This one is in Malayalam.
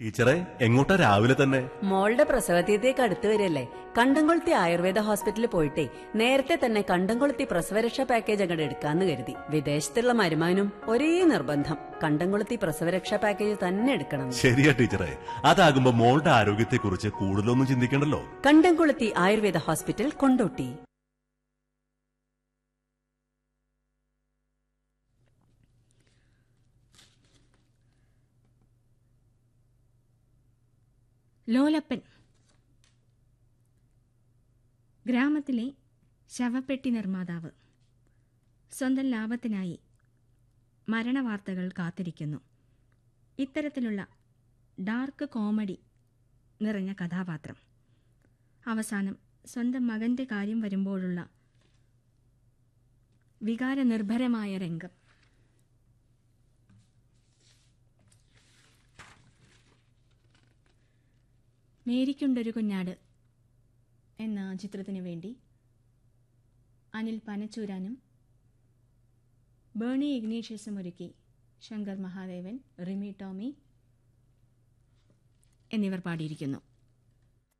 ടീച്ചറെ എങ്ങോട്ടാ രാവിലെ തന്നെ മോളുടെ പ്രസവതീയത്തേക്ക് അടുത്ത് വരില്ലേ കണ്ടംകൊളുത്തി ആയുർവേദ ഹോസ്പിറ്റലിൽ പോയിട്ടേ നേരത്തെ തന്നെ കണ്ടംകൊളുത്തി പ്രസവരക്ഷാ പാക്കേജ് അങ്ങോട്ട് എടുക്കാന്ന് കരുതി വിദേശത്തുള്ള മരുമാനും ഒരേ നിർബന്ധം കണ്ടംകൊളുത്തി പ്രസവരക്ഷാ പാക്കേജ് തന്നെ എടുക്കണം ശരിയാ ടീച്ചറെ അതാകുമ്പോ മോളുടെ ആരോഗ്യത്തെക്കുറിച്ച് കൂടുതലൊന്നും ചിന്തിക്കണ്ടല്ലോ കണ്ടംകൊളുത്തി ആയുർവേദ ഹോസ്പിറ്റൽ കൊണ്ടോട്ടി ലോലപ്പൻ ഗ്രാമത്തിലെ ശവപ്പെട്ടി നിർമ്മാതാവ് സ്വന്തം ലാഭത്തിനായി മരണവാർത്തകൾ കാത്തിരിക്കുന്നു ഇത്തരത്തിലുള്ള ഡാർക്ക് കോമഡി നിറഞ്ഞ കഥാപാത്രം അവസാനം സ്വന്തം മകന്റെ കാര്യം വരുമ്പോഴുള്ള വികാരനിർഭരമായ രംഗം മേരിക്കുണ്ടൊരു കുഞ്ഞാട് എന്ന ചിത്രത്തിനു വേണ്ടി അനിൽ പനച്ചൂരാനും ബേണി ഇഗ്നീഷ്യസും ഒരുക്കി ശങ്കർ മഹാദേവൻ റിമി ടോമി എന്നിവർ പാടിയിരിക്കുന്നു